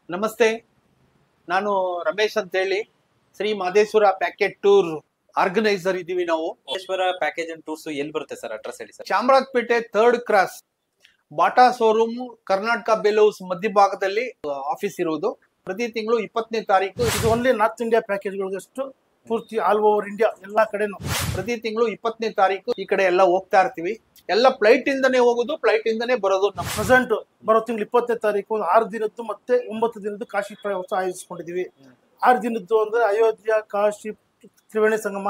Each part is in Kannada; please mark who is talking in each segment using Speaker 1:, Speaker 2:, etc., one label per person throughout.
Speaker 1: ನಮಸ್ತೆ ನಾನು ರಮೇಶ್ ಅಂತ ಹೇಳಿ Shri Madeshwara packet tour organiser ಇದ್ದೀವಿ ನಾವು
Speaker 2: ಮಹೇಶ್ವರ ಪ್ಯಾಕೇಜ್ ಅಂಡ್ ಟೂರ್ಸ್ ಎಲ್ಲಿ ಬರುತ್ತೆ ಸರ್ ಅಡ್ರೆಸ್ ಹೇಳಿ sir
Speaker 1: Chamarajpet third cross Bata showroom Karnataka ಬೆಲೂಸ್ ಮಧ್ಯಭಾಗದಲ್ಲಿ ಆಫೀಸ್ ಇರುವುದು ಪ್ರತಿ ತಿಂಗಳು ಇಪ್ಪತ್ತನೇ ತಾರೀಕು
Speaker 3: ಇದು ಓನ್ಲಿ ನಾರ್ತ್ ಇಂಡಿಯಾ ಪ್ಯಾಕೇಜ್ಗಳಿಗಷ್ಟು ಪೂರ್ತಿ ಆಲ್ ಓವರ್ ಇಂಡಿಯಾ ಎಲ್ಲಾ ಕಡೆನೂ
Speaker 1: ಪ್ರತಿ ತಿಂಗಳು ಇಪ್ಪತ್ತನೇ ತಾರೀಕು ಈ ಕಡೆ ಎಲ್ಲ ಹೋಗ್ತಾ ಇರ್ತೀವಿ ಎಲ್ಲ ಫ್ಲೈಟ್ ಇಂದನೇ ಹೋಗೋದು ಫ್ಲೈಟ್ ಇಂದನೇ ಬರೋದು ನಮ್ಮ
Speaker 3: ಪ್ರೆಸೆಂಟ್ ಬರೋ ತಿಂಗಳು ಇಪ್ಪತ್ತನೇ ತಾರೀಕು ಒಂದು ಆರು ದಿನದ್ದು ಮತ್ತೆ ಒಂಬತ್ತು ದಿನದ್ದು ಕಾಶಿ ಪ್ರವಾಸ ಆಯೋಜಿಸ್ಕೊಂಡಿದೀವಿ ಆರು ದಿನದ್ದು ಅಂದ್ರೆ ಅಯೋಧ್ಯ ಕಾಶಿ ತ್ರಿವೇಣಿ ಸಂಗಮ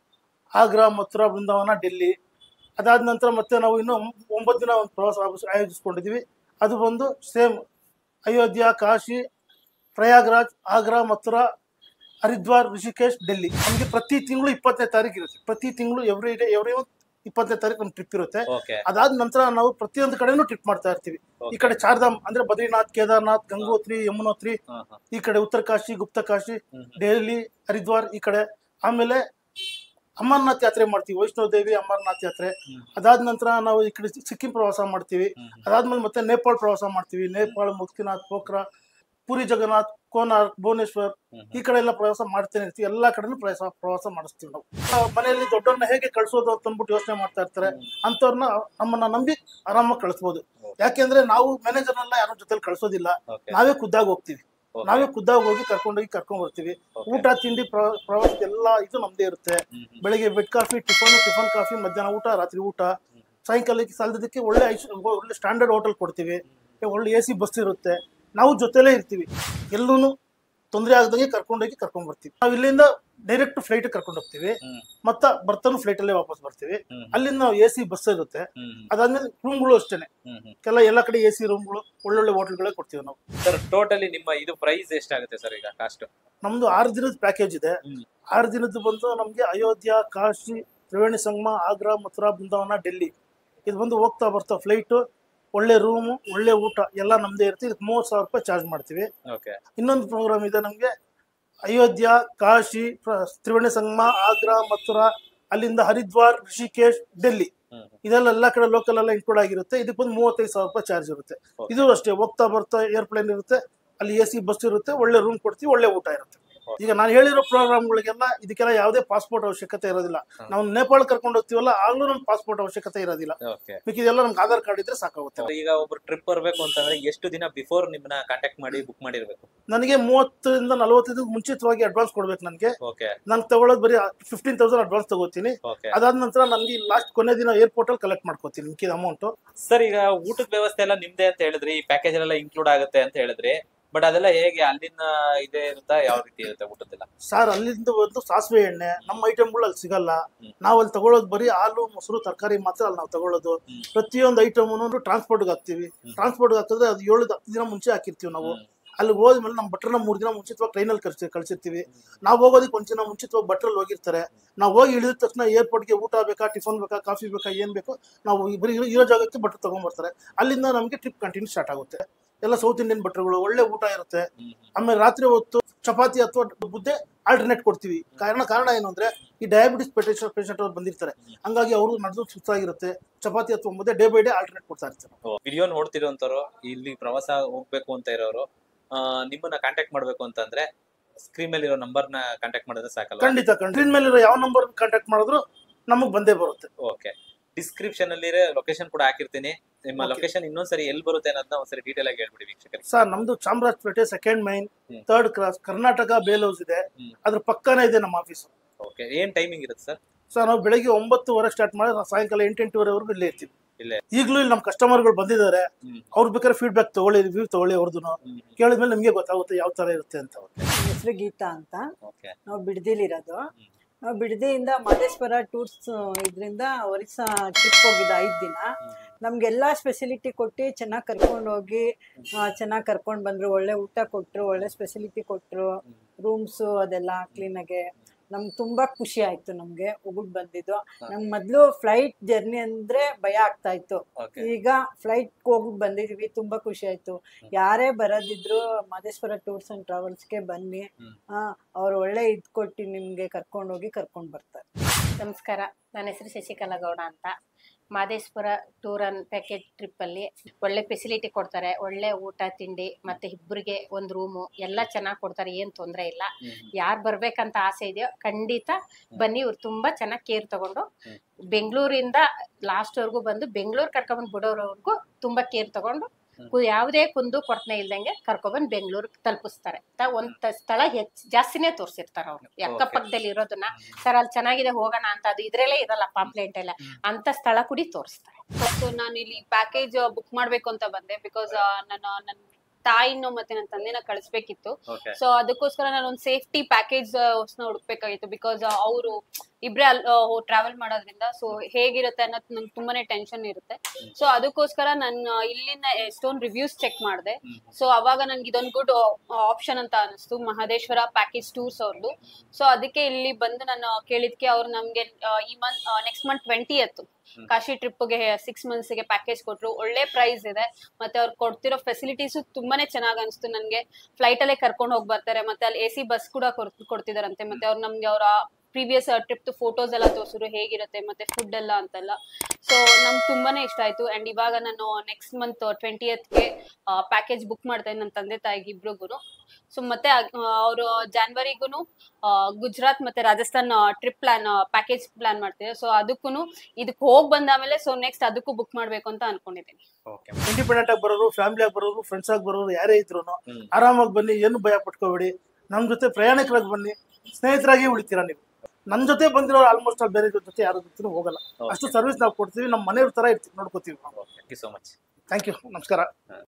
Speaker 3: ಆಗ್ರಾ ಮಥುರಾ ಬೃಂದಾವನ ಡೆಲ್ಲಿ ಅದಾದ ನಂತರ ಮತ್ತೆ ನಾವು ಇನ್ನು ಒಂಬತ್ತು ದಿನ ಒಂದು ಪ್ರವಾಸ ಆಯೋಜಿಸ್- ಆಯೋಜಿಸ್ಕೊಂಡಿದೀವಿ ಅದು ಬಂದು ಸೇಮ್ ಅಯೋಧ್ಯ ಕಾಶಿ ಪ್ರಯಾಗ್ರಾಜ್ ಆಗ್ರಾ ಮಥುರಾ ಹರಿದ್ವಾರ್ ಋಷಿಕೇಶ್ ಡೆಲ್ಲಿ ನಮಗೆ ಪ್ರತಿ ತಿಂಗಳು ಇಪ್ಪತ್ತನೇ ತಾರೀಕು ಇರುತ್ತೆ ಪ್ರತಿ ತಿಂಗಳು ಎವ್ರಿ ಡೇ ಎವ್ರಿ ಇಪ್ಪತ್ತನೇ ತಾರೀಕು ನಮ್ಮ ಟ್ರಿಪ್ ಇರುತ್ತೆ
Speaker 2: ಓಕೆ
Speaker 3: ಅದಾದ ನಂತರ ನಾವು ಪ್ರತಿಯೊಂದು ಕಡೆನೂ ಟ್ರಿಪ್ ಮಾಡ್ತಾ ಇರ್ತೀವಿ ಈ ಕಡೆ ಚಾರ್ಧಾಮ್ ಅಂದ್ರೆ ಬದ್ರಿನಾಥ್ ಕೇದಾರ್ನಾಥ್ ಗಂಗೋತ್ರಿ ಯಮುನೋತ್ರಿ ಈ ಕಡೆ ಉತ್ತರ ಕಾಶಿ ಗುಪ್ತ ಕಾಶಿ ದೆಹಲಿ ಹರಿದ್ವಾರ್ ಈ ಕಡೆ ಆಮೇಲೆ ಅಮರ್ನಾಥ್ ಯಾತ್ರೆ ಮಾಡ್ತೀವಿ ವೈಷ್ಣವ ದೇವಿ ಅಮರ್ನಾಥ್ ಯಾತ್ರೆ ಅದಾದ ನಂತರ ನಾವು ಈ ಕಡೆ ಸಿಕ್ಕಿಂ ಪ್ರವಾಸ ಮಾಡ್ತೀವಿ ಅದಾದ್ಮೇಲೆ ಮತ್ತೆ ನೇಪಾಳ ಪ್ರವಾಸ ಮಾಡ್ತೀವಿ ನೇಪಾಳ ಮುಕ್ತಿನಾಥ್ ಪೋಖ್ರಾ ಪುರಿ ಜಗನ್ನಾಥ್ ಕೋನಾರ್ಕ್ ಭುವನೇಶ್ವರ್ ಈ ಕಡೆ ಎಲ್ಲ ಪ್ರವಾಸ ಮಾಡ್ತೇನೆ ಇರ್ತೀವಿ ಎಲ್ಲಾ ಕಡೆನೂ ಪ್ರವಾಸ ಪ್ರವಾಸ ಮಾಡಿಸ್ತೀವಿ ನಾವು ಆ, ಮನೆಯಲ್ಲಿ ದೊಡ್ಡವ್ರನ್ನ ಹೇಗೆ ಕಳ್ಸೋದು ಅಂತ ಅಂದ್ಬಿಟ್ಟು ಯೋಚನೆ ಮಾಡ್ತಾ ಇರ್ತಾರೆ ಅಂತವ್ರನ್ನ ನಮ್ಮನ್ನ ನಂಬಿ ಆರಾಮಾಗಿ ಕಳಿಸ್ಬೋದು ಯಾಕೆಂದ್ರೆ ನಾವು ಮ್ಯಾನೇಜರ್ನೆಲ್ಲ ಯಾರ ಜೊತೆಲಿ ಕಳ್ಸೋದಿಲ್ಲ
Speaker 2: ಓಕೆ
Speaker 3: ನಾವೇ ಖುದ್ದಾಗಿ ಹೋಗ್ತೀವಿ ನಾವೇ ಖುದ್ದಾಗಿ ಹೋಗಿ ಕರ್ಕೊಂಡೋಗಿ ಕರ್ಕೊಂಡ್ ಬರ್ತೀವಿ ಊಟ ತಿಂಡಿ ಪ್ರ- ಪ್ರವಾಸದ ಎಲ್ಲ ಇದು ನಮ್ದೇ ಇರುತ್ತೆ ಬೆಳಿಗ್ಗೆ bed coffee tiffin tiffin coffee ಮಧ್ಯಾಹ್ನ ಊಟ ರಾತ್ರಿ ಊಟ ಸಾಯಂಕಾಲಕ್ಕೆ ಸಾಲದಕ್ಕೆ ಒಳ್ಳೆ ಐಸ್ ಒಳ್ಳೆ ಸ್ಟ್ಯಾಂಡರ್ಡ್ ಹೋಟೆಲ್ ಕೊಡ್ತೀವಿ ಒಳ್ಳೆ ಎ ಸಿ ಬಸ್ ಇರುತ್ತೆ ನಾವು ಜೊತೆಲೇ ಇರ್ತೀವಿ ಎಲ್ಲೂ ತೊಂದರೆ ಆಗದಂಗೆ ಕರ್ಕೊಂಡೋಗಿ ಕರ್ಕೊಂಡ್ ಬರ್ತೀವಿ ನಾವು ಇಲ್ಲಿಂದ ಡೈರೆಕ್ಟ್ ಫ್ಲೈಟ್ ಕರ್ಕೊಂಡು ಹೋಗ್ತೀವಿ ಮತ್ತ ಬರ್ತಾನು ಫ್ಲೈಟ್ ಅಲ್ಲೇ ವಾಪಸ್ ಬರ್ತೀವಿ ಅಲ್ಲಿಂದ ನಾವು ಎ ಸಿ ಬಸ್ ಇರುತ್ತೆ ಅದಾದ್ಮೇಲೆ ರೂಮ್ಗಳು ಅಷ್ಟೇನೆ ಕೆಲ ಎಲ್ಲ ಕಡೆ ಎ ಸಿ ರೂಮ್ಗಳು ಒಳ್ಳೊಳ್ಳೆ ಹೋಟೆಲ್ಗಳೇ ಕೊಡ್ತೀವಿ ನಾವು
Speaker 2: ಸರ್ ಟೋಟಲಿ ನಿಮ್ಮ ಇದು ಪ್ರೈಸ್ ಎಷ್ಟಾಗುತ್ತೆ ಸರ್ ಈಗ ಕಾಸ್ಟ್
Speaker 3: ನಮ್ದು ಆರು ದಿನದ ಪ್ಯಾಕೇಜ್ ಇದೆ
Speaker 2: ಹ್ಮ್.
Speaker 3: ಆರು ದಿನದ್ದು ಬಂದು ನಮಗೆ ಅಯೋಧ್ಯ ಕಾಶಿ ತ್ರಿವೇಣಿ ಸಂಗಮ ಆಗ್ರಾ ಮಥುರಾ ಬೃಂದಾವನ ಡೆಲ್ಲಿ ಇದು ಬಂದು ಹೋಗ್ತಾ ಬರ್ತಾ ಫ್ಲೈಟು ಒಳ್ಳೆ ರೂಮು ಒಳ್ಳೆ ಊಟ ಎಲ್ಲ ನಮ್ದೇ ಇರುತ್ತೆ ಇದಕ್ಕೆ ಮೂವತ್ತು ಸಾವಿರ ರೂಪಾಯಿ ಚಾರ್ಜ್ ಮಾಡ್ತೀವಿ
Speaker 2: ಓಕೆ
Speaker 3: ಇನ್ನೊಂದು ಪ್ರೋಗ್ರಾಮ್ ಇದೆ ನಮಗೆ ಅಯೋಧ್ಯ ಕಾಶಿ ಪ್ರ- ತ್ರಿವೇಣಿ ಸಂಗಮ ಆಗ್ರಾ ಮಥುರಾ ಅಲ್ಲಿಂದ ಹರಿದ್ವಾರ್ ಋಷಿಕೇಶ್ ಡೆಲ್ಲಿ ಇದೆಲ್ಲ ಎಲ್ಲ ಕಡೆ ಲೋಕಲ್ ಎಲ್ಲ ಇನ್ಕ್ಲೂಡ್ ಆಗಿರುತ್ತೆ ಇದಕ್ಕೆ ಒಂದು ಮೂವತ್ತೈದು ಸಾವಿರ ರೂಪಾಯಿ ಚಾರ್ಜ್ ಇರುತ್ತೆ
Speaker 2: Okay.
Speaker 3: ಇದು ಅಷ್ಟೇ ಹೋಗ್ತಾ ಬರ್ತಾ ಏರ್ಪ್ಲೇನ್ ಇರುತ್ತೆ ಅಲ್ಲಿ ಎ ಸಿ ಬಸ್ ಇರುತ್ತೆ ಒಳ್ಳೆ ರೂಮ್ ಕೊಡ್ತೀವಿ ಒಳ್ಳೆ ಊಟ ಇರುತ್ತೆ ಈಗ ನಾನು ಹೇಳಿರೋ ಪ್ರೋಗ್ರಾಮ್ಗಳಿಗೆಲ್ಲ ಇದಕ್ಕೆಲ್ಲ ಯಾವುದೇ ಪಾಸ್ಪೋರ್ಟ್ ಅವಶ್ಯಕತೆ ಇರೋದಿಲ್ಲ ನಾವು ನೇಪಾಳ ಕರ್ಕೊಂಡು ಹೋಗ್ತೀವಲ್ಲ ಆಗ್ಲೂ ನಮ್ಗೆ ಪಾಸ್ಪೋರ್ಟ್ ಅವಶ್ಯಕತೆ ಇರೋದಿಲ್ಲ
Speaker 2: ಓಕೆ
Speaker 3: ಮಿಕ್ಕಿದೆಲ್ಲ ನಮ್ಗೆ ಆಧಾರ್ ಕಾರ್ಡ್ ಇದ್ರೆ ಸಾಕಾಗುತ್ತೆ
Speaker 2: ಈಗ ಒಬ್ರು ಟ್ರಿಪ್ ಬರ್ಬೇಕು ಅಂತಂದ್ರೆ ಎಷ್ಟು ದಿನ ಬಿಫೋರ್ ನಿಮ್ಮನ್ನ ಕಾಂಟ್ಯಾಕ್ಟ್ ಮಾಡಿ ಬುಕ್ ಮಾಡಿರ್ಬೇಕು
Speaker 3: ನನಗೆ ಮೂವತ್ತರಿಂದ ನಲವತ್ತೈದು ಮುಂಚಿತವಾಗಿ ಅಡ್ವಾನ್ಸ್ ಕೊಡ್ಬೇಕು ನನಗೆ
Speaker 2: ಓಕೆ
Speaker 3: ನಾನು ತಗೊಳ್ಳೋದು ಬರೀ ಫಿಫ್ಟೀನ್ ತೌಸಂಡ್ ಅಡ್ವಾನ್ಸ್ ತಗೋತೀನಿ
Speaker 2: ಓಕೆ
Speaker 3: ಅದಾದ ನಂತರ ನನಗೆ ಲಾಸ್ಟ್ ಕೊನೆ ದಿನ ಏರ್ಪೋರ್ಟ್ ಅಲ್ಲಿ ಕಲೆಕ್ಟ್ ಮಾಡ್ಕೋತೀನಿ ಮಿಕ್ಕಿದ ಅಮೌಂಟ್
Speaker 2: ಸರ್ ಈಗ ಊಟದ ವ್ಯವಸ್ಥೆ ಎಲ್ಲ ನಿಮ್ದೇ ಅಂತ ಹೇಳಿದ್ರಿ ಈ ಪ್ಯಾಕೇಜ್ ಎಲ್ಲ ಇನ್ಕ್ಲೂಡ್ ಆಗುತ್ತೆ ಅಂತ ಹೇಳಿದ್ರಿ ಬಟ್ ಅದೆಲ್ಲ ಹೇಗೆ ಅಲ್ಲಿನ ಇದೇ ಇರುತ್ತಾ ಯಾವ ರೀತಿ ಇರುತ್ತೆ ಊಟದ್ದೆಲ್ಲ
Speaker 3: ಸರ್ ಅಲ್ಲಿಂದ ಒಂದು ಸಾಸಿವೆ ಎಣ್ಣೆ ನಮ್ಮ ಐಟಮ್ಗಳು ಅಲ್ಲಿ ಸಿಗಲ್ಲ
Speaker 2: ಹ್ಮ್.
Speaker 3: ನಾವು ಅಲ್ಲಿ ತಗೊಳ್ಳೋದು ಬರೀ ಹಾಲು ಮೊಸರು ತರಕಾರಿ ಮಾತ್ರ ಅಲ್ಲಿ ನಾವು ತಗೊಳ್ಳೋದು
Speaker 2: ಹ್ಮ್.
Speaker 3: ಪ್ರತಿಯೊಂದು ಐಟಮ್ನು ಟ್ರಾನ್ಸ್ಪೋರ್ಟ್ಗೆ ಹಾಕ್ತಿವಿ ಟ್ರಾನ್ಸ್ಪೋರ್ಟ್ಗೆ ಹಾಕಿದ್ರೆ ಅದು ಏಳು ಹತ್ತು ದಿನ ಮುಂಚೆ ಹಾಕಿರ್ತೀವಿ ನಾವು
Speaker 2: ಹ್ಮ್.
Speaker 3: ಅಲ್ಲಿ ಹೋದ್ಮೇಲೆ ನಮ್ಮ ಭಟ್ರನ್ನ ಮೂರು ದಿನ ಮುಂಚಿತವಾಗಿ ಟ್ರೈನಲ್ಲಿ ಕಳ್ಸಿ ಕಳ್ಸಿರ್ತೀವಿ ನಾವು ಹೋಗೋದಕ್ಕೆ ಒಂದ್ ದಿನ ಮುಂಚಿತವಾಗಿ ಭಟ್ರಲ್ಲಿ ಹೋಗಿರ್ತಾರೆ ನಾವು ಹೋಗಿ ಇಳಿದ ತಕ್ಷಣ ಏರ್ಪೋರ್ಟ್ಗೆ ಊಟ ಬೇಕಾ ಟಿಫನ್ ಬೇಕಾ ಕಾಫಿ ಬೇಕಾ ಏನ್ ಬೇಕು ನಾವು ಬರೀ ಇರೋ- ಇರೋ ಜಾಗಕ್ಕೆ ಭಟ್ರು ತಗೊಂಡ್ಬರ್ತಾರೆ ಅಲ್ಲಿಂದ ನಮಗೆ ಟ್ರಿಪ್ ಕಂಟಿನ್ಯೂ ಸ್ಟಾರ್ಟ್ ಆಗುತ್ತೆ ಎಲ್ಲ ಸೌತ್ ಇಂಡಿಯನ್ ಭಟ್ರುಗಳು ಒಳ್ಳೆ ಊಟ ಇರುತ್ತೆ
Speaker 2: ಹ್ಮ್.
Speaker 3: ಆಮೇಲೆ ರಾತ್ರಿ ಹೊತ್ತು ಚಪಾತಿ ಅಥವಾ ಮುದ್ದೆ ಆಲ್ಟರ್ನೇಟ್ ಕೊಡ್ತೀವಿ ಕಾರಣ ಕಾರಣ ಏನು ಅಂದ್ರೆ ಈ ಡಯಾಬಿಟಿಸ್ ಪೇಷಂಟ್ ಪೇಷಂಟ್ ಅವ್ರು ಬಂದಿರ್ತಾರೆ ಹಂಗಾಗಿ ಅವರು ನಡೆದು ಸುಸ್ತಾಗಿರುತ್ತೆ ಚಪಾತಿ ಅಥವಾ ಮುದ್ದೆ ಡೇ ಬೈ ಡೇ ಆಲ್ಟರ್ನೇಟ್ ಕೊಡ್ತಾ ಇರ್ತಾರೆ
Speaker 2: ವಿಡಿಯೋ ನೋಡ್ತಿರೋಂಥವ್ರು ಇಲ್ಲಿ ಪ್ರವಾಸ ಹೋಗ್ಬೇಕು ಅಂತ ಇರೋರು ಆ, ನಿಮ್ಮನ್ನ ಕಾಂಟ್ಯಾಕ್ಟ್ ಮಾಡ್ಬೇಕು ಅಂತಂದ್ರೆ ಸ್ಕ್ರೀನ್ ಮೇಲೆ ಇರೋ ನಂಬರ್ನ ಕಾಂಟ್ಯಾಕ್ಟ್ ಮಾಡಿದ್ರೆ ಸಾಕಲ್ಲ
Speaker 3: ಖಂಡಿತ ಖಂಡಿತ ಮೇಲೆ ಯಾವ ನಂಬರ್ ಕಾಂಟ್ಯಾಕ್ಟ್ ಮಾಡಿದ್ರು ನಮಗೆ ಬಂದೇ ಬರುತ್ತೆ
Speaker 2: ಓಕೆ ಡಿಸ್ಕ್ರಿಪ್ಷನ್ ಅಲ್ಲಿ ಲೊಕೇಶನ್ ಕೂಡ ಹಾಕಿರ್ತೀನಿ ನಿಮ್ಮ
Speaker 3: Okay.
Speaker 2: ಲೊಕೇಶನ್ ಇನ್ನೊಂದ್ಸರಿ ಎಲ್ಲಿ ಬರುತ್ತೆ ಅನ್ನೋದನ್ನ ಒಂದ್ಸರಿ ಡೀಟೇಲ್ ಆಗಿ ಹೇಳ್ಬಿಡಿ ವೀಕ್ಷಕರಿಗೆ
Speaker 3: ಸರ್ ನಮ್ದು ಚಾಮರಾಜಪೇಟೆ ಸೆಕೆಂಡ್ ಮೈನ್
Speaker 2: ಹ್ಮ್.
Speaker 3: ಥರ್ಡ್ ಕ್ರಾಸ್ ಕರ್ನಾಟಕ ಬೇಲ್ ಹೌಸ್ ಇದೆ
Speaker 2: ಹ್ಮ್.
Speaker 3: ಅದ್ರ ಪಕ್ಕನೇ ಇದೆ ನಮ್ಮ ಆಫೀಸ್
Speaker 2: ಓಕೆ ಏನ್ ಟೈಮಿಂಗ್ ಇರುತ್ತೆ ಸರ್
Speaker 3: ಸರ್ ನಾವು ಬೆಳಗ್ಗೆ ಒಂಬತ್ತುವರೆ ಸ್ಟಾರ್ಟ್ ಮಾಡಿ ನಾವು ಸಾಯಂಕಾಲ ಎಂಟು ಎಂಟುವರೆವರೆಗೂ ಇಲ್ಲೇ ಇರ್ತೀವಿ
Speaker 2: ಇಲ್ಲೇ.
Speaker 3: ಈಗಲೂ ಇಲ್ಲಿ ನಮ್ಮ ಕಸ್ಟಮರ್ಗಳು ಬಂದಿದ್ದಾರೆ
Speaker 2: ಹ್ಮ್.
Speaker 3: ಅವ್ರು ಬೇಕಾದ್ರೆ ಫೀಡ್ಬ್ಯಾಕ್ ತಗೊಳ್ಳಿ ರಿವ್ಯೂ ತಗೊಳ್ಳಿ ಅವ್ರದ್ದು
Speaker 2: ಹ್ಮ್.
Speaker 3: ಕೇಳಿದ್ಮೇಲೆ ನಿಮಗೆ ಗೊತ್ತಾಗುತ್ತೆ ಯಾವ ತರ ಇರುತ್ತೆ ಅಂತ
Speaker 4: ನನ್ನ ಹೆಸರು ಗೀತಾ ಅಂತ
Speaker 2: ಓಕೆ
Speaker 4: ನಾವು ಬಿಡದಿಲಿರೋದು
Speaker 2: ಹ್ಮ್.
Speaker 4: ನಾವು ಬಿಡದಿಯಿಂದ ಮಾದೇಶ್ವರ ಟೂರ್ಸ್ ಇದರಿಂದ ಒರಿಸ್ಸಾ ಟ್ರಿಪ್ ಹೋಗಿದ್ದು ಐದು ದಿನ ನಮ್ಗೆಲ್ಲ ಫೆಸಿಲಿಟಿ ಕೊಟ್ಟು ಚೆನ್ನಾಗಿ ಕರ್ಕೊಂಡು ಹೋಗಿ ಚೆನ್ನಾಗಿ ಕರ್ಕೊಂಡು ಬಂದ್ರು ಒಳ್ಳೆ ಊಟ ಕೊಟ್ಟರು ಒಳ್ಳೆ ಫೆಸಿಲಿಟಿ ಕೊಟ್ಟರು ರೂಮ್ಸು ಅದೆಲ್ಲ ಕ್ಲೀನಾಗೆ ನಮ್ಗೆ ತುಂಬಾ ಖುಷಿ ಆಯ್ತು ನಮ್ಗೆ ಹೋಗ್ಬಿಟ್ಟು ಬಂದಿದ್ದು ನಮ್ಗೆ ಮೊದಲು ಫ್ಲೈಟ್ ಜರ್ನಿ ಅಂದ್ರೆ ಭಯ ಆಗ್ತಾ ಇತ್ತು
Speaker 2: ಓಕೆ
Speaker 4: ಈಗ ಫ್ಲೈಟ್ ಹೋಗ್ಬಿಟ್ಟು ಬಂದಿದೀವಿ ತುಂಬಾ ಖುಷಿ ಆಯ್ತು ಯಾರೇ ಬರೋದಿದ್ರು ಮಾದೇಶ್ವರ ಟೂರ್ಸ್ ಅಂಡ್ ಟ್ರಾವೆಲ್ಸ್ಗೆ ಬನ್ನಿ
Speaker 2: ಹ್ಮ್.
Speaker 4: ಅವ್ರು ಒಳ್ಳೆ ಇದ್ ಕೊಟ್ಟು ನಿಮ್ಗೆ ಕರ್ಕೊಂಡು ಹೋಗಿ ಕರ್ಕೊಂಡು ಬರ್ತಾರೆ
Speaker 5: ನಮಸ್ಕಾರ ನನ್ನ ಹೆಸರು ಶಶಿಕಲಾ ಗೌಡ ಅಂತ Madeshwara tour and package trip ಅಲ್ಲಿ ಒಳ್ಳೆ ಫೆಸಿಲಿಟಿ ಕೊಡ್ತಾರೆ ಒಳ್ಳೆ ಊಟ ತಿಂಡಿ ಮತ್ತೆ ಇಬ್ಬರಿಗೆ ಒಂದು ರೂಮು ಎಲ್ಲ ಚೆನ್ನಾಗಿ ಕೊಡ್ತಾರೆ ಏನ್ ತೊಂದರೆ ಇಲ್ಲ ಯಾರು ಬರ್ಬೇಕಂತ ಆಸೆ ಇದೆಯೋ ಖಂಡಿತ ಬನ್ನಿ ಇವ್ರು ತುಂಬಾ ಚೆನ್ನಾಗಿ ಕೇರ್ ತಗೊಂಡು ಬೆಂಗಳೂರಿಂದ ಲಾಸ್ಟ್ ವರ್ಗು ಬಂದು ಬೆಂಗಳೂರು ಕರ್ಕೊಂಡ್ಬಂದು ಬಿಡೋರವರೆಗೂ ತುಂಬಾ ಕೇರ್ ತಗೊಂಡು ಕು- ಯಾವುದೇ ಕುಂದು ಕೊರತೆ ಇಲ್ದಂಗೆ ಕರ್ಕೊಬಂದು ಬೆಂಗಳೂರು ತಲುಪಿಸ್ತಾರೆ ತ- ಒಂದ್ ತ- ಸ್ಥಳ ಹೆಚ್ಚು ಜಾಸ್ತಿನೇ ತೋರಿಸಿರ್ತಾರೆ ಅವ್ರು ಅಕ್ಕಪಕ್ಕದಲ್ಲಿ ಇರೋದನ್ನ ಸರ್ ಅಲ್ಲಿ ಚೆನ್ನಾಗಿದೆ ಹೋಗೋಣ ಅಂತ ಅದು ಇದ್ರಲ್ಲೇ ಇರಲ್ಲ ಪಾಂಪ್ಲೆಂಟ್ ಎಲ್ಲ ಅಂತ ಸ್ಥಳ ಕೂಡಿ ತೋರಿಸ್ತಾರೆ
Speaker 6: ಸೊ ನಾನು ಇಲ್ಲಿ ಪ್ಯಾಕೇಜ್ ಬುಕ್ ಮಾಡ್ಬೇಕು ಅಂತ ಬಂದೆ ಬಿಕಾಸ್ ನನ್ನ ನನ್ನ ತಾಯಿನೂ ಮತ್ತೆ ನನ್ನ ತಂದೆನ ಕಳಿಸ್ಬೇಕಿತ್ತು
Speaker 2: ಓಕೆ
Speaker 6: ಸೊ ಅದಕ್ಕೋಸ್ಕರ ನಾನು ಒಂದು ಸೇಫ್ಟಿ ಪ್ಯಾಕೇಜ್ ಹುಡುಕ್ಬೇಕಾಗಿತ್ತು ಬಿಕಾಸ್ ಅವರು ಇಬ್ರೇ ಅಲ್ಲಿ ಟ್ರಾವೆಲ್ ಮಾಡೋದ್ರಿಂದ ಸೊ ಹೇಗಿರುತ್ತೆ ಅನ್ನೋದು ನಂಗೆ ತುಂಬಾನೇ ಟೆನ್ಷನ್ ಇರುತ್ತೆ ಸೊ ಅದಕ್ಕೋಸ್ಕರ ನಾನು ಇಲ್ಲಿಂದ ಎಷ್ಟೊಂದು ರಿವ್ಯೂಸ್ ಚೆಕ್ ಮಾಡಿದೆ ಸೊ ಅವಾಗ ನನ್ಗೆ ಇದೊಂದು ಗುಡ್ ಆಪ್ಷನ್ ಅಂತ ಅನಿಸ್ತು ಮಹದೇಶ್ವರ ಪ್ಯಾಕೇಜ್ ಟೂರ್ಸ್ ಅವ್ರದ್ದು ಸೊ ಅದಕ್ಕೆ ಇಲ್ಲಿ ಬಂದು ನಾನು ಕೇಳಿದ್ಕೆ ಅವ್ರು ನಮ್ಗೆ ಆ, ಈ ಮಂತ್ ನೆಕ್ಸ್ಟ್ ಮಂತ್ ಟ್ವೆಂಟಿ ಎತ್ತು ಕಾಶಿ ಟ್ರಿಪ್ಗೆ ಸಿಕ್ಸ್ ಮಂತ್ಸ್ಗೆ ಪ್ಯಾಕೇಜ್ ಕೊಟ್ರು ಒಳ್ಳೆ ಪ್ರೈಸ್ ಇದೆ ಮತ್ತೆ ಅವ್ರು ಕೊಡ್ತಿರೋ ಫೆಸಿಲಿಟೀಸು ತುಂಬಾನೇ ಚೆನ್ನಾಗಿ ಅನಿಸ್ತು ನನಗೆ ಫ್ಲೈಟ್ ಅಲ್ಲೇ ಕರ್ಕೊಂಡು ಹೋಗಿ ಬರ್ತಾರೆ ಮತ್ತೆ ಅಲ್ಲಿ ಎ ಸಿ ಬಸ್ ಕೂಡ ಕೊಡ್- ಕೊಡ್ತಿದಾರಂತೆ ಮತ್ತೆ ಅವ್ರು ನಮ್ಗೆ ಅವರ ಪ್ರೀವಿಯಸ್ ಟ್ರಿಪ್ ಫೋಟೋಸ್ ಎಲ್ಲ ತೋರಿಸಿದ್ರು ಹೇಗಿರುತ್ತೆ ಮತ್ತೆ ಫುಡ್ ಎಲ್ಲ ಅಂತೆಲ್ಲ ಸೊ ನಮ್ಗೆ ತುಂಬಾನೇ ಇಷ್ಟ ಆಯ್ತು ಅಂಡ್ ಇವಾಗ ನಾನು ನೆಕ್ಸ್ಟ್ ಮಂತ್ ಟ್ವೆಂಟಿ ಗೆ ಪ್ಯಾಕೇಜ್ ಬುಕ್ ಮಾಡ್ತಾ ಇದ್ದೀನಿ ನನ್ನ ತಂದೆ ತಾಯಿಗೆ ಇಬ್ರಿಗೂ ಸೊ ಮತ್ತೆ ಅವರು ಜಾನ್ವರಿಗೂ ಗುಜರಾತ್ ಮತ್ತೆ Rajasthan trip plan package plan ಮಾಡ್ತಿದ್ದಾರೆ ಸೊ ಅದಕ್ಕೂ ಇದಕ್ಕೆ ಹೋಗಿ ಬಂದಾದ್ಮೇಲೆ ಸೊ ನೆಕ್ಸ್ಟ್ ಅದಕ್ಕೂ ಬುಕ್ ಮಾಡ್ಬೇಕು ಅಂತ ಅನ್ಕೊಂಡಿದ್ದೀನಿ
Speaker 2: ಓಕೆ
Speaker 3: ಇಂಡಿಪೆಂಡೆಂಟ್ ಆಗಿ ಬರೋರು ಫ್ಯಾಮಿಲಿ ಆಗಿ ಬರೋರು ಫ್ರೆಂಡ್ಸ್ ಆಗಿ ಬರೋರು ಯಾರೇ ಇದ್ರು
Speaker 2: ಹ್ಮ್.
Speaker 3: ಆರಾಮಾಗಿ ಬನ್ನಿ ಏನು ಭಯ ಪಟ್ಕೋಬೇಡಿ ನಮ್ಮ ಜೊತೆ ಪ್ರಯಾಣಿಕರಾಗಿ ಬನ್ನಿ ಸ್ನೇಹಿತರಾಗಿ ಉಳಿತೀರಾ ನೀವು ನನ್ನ ಜೊತೆ ಬಂದಿರೋರು ಆಲ್ಮೋಸ್ಟ್ ಅಲ್ಲಿ ಬೇರೆ ಜೊತೆ ಯಾರ ಜೊತೆ ಹೋಗಲ್ಲ ಅಷ್ಟು ಸರ್ವಿಸ್ ನಾವು ಕೊಡ್ತೀವಿ ನಮ್ಮ ಮನೆಯವ್ರ ತರ ಇರ್ತೀವಿ ನೋಡ್ಕೋತೀವಿ
Speaker 2: thank you so much
Speaker 3: thank you ನಮಸ್ಕಾರ